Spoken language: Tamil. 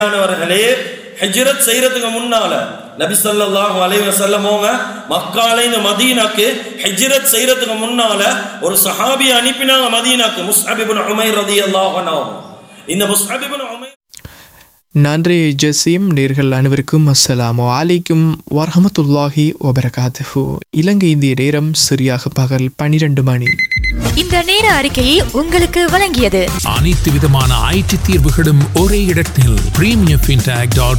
அவர்களே ஹிஜ்ரத் செய்யறதுக்கு முன்னால நபி ஸல்லல்லாஹு அலைஹி வஸல்லம் அவங்க மக்கால இந்த மதீனாக்கு ஹிஜ்ரத் செய்யறதுக்கு முன்னால ஒரு சஹாபி அனுப்பினாங்க மதீனாக்கு முஸ்அப் இப்னு உமைர் ரலியல்லாஹு அன்ஹு இந்த முஸ்அப் இப்னு உமைர் நன்றி ஜசீம் நேர்கள் அனைவருக்கும் அஸ்ஸலாமு அலைக்கும் வரஹமத்துல்லாஹி வபரகாத்துஹு இலங்கை இந்திய நேரம் சரியாக பகல் பனிரெண்டு மணி இந்த நேர அறிக்கையை உங்களுக்கு வழங்கியது அனைத்து விதமான ஐடி தீர்வுகளும் ஒரே இடத்தில் பிரீமியம் ஃபின்டெக் டாட்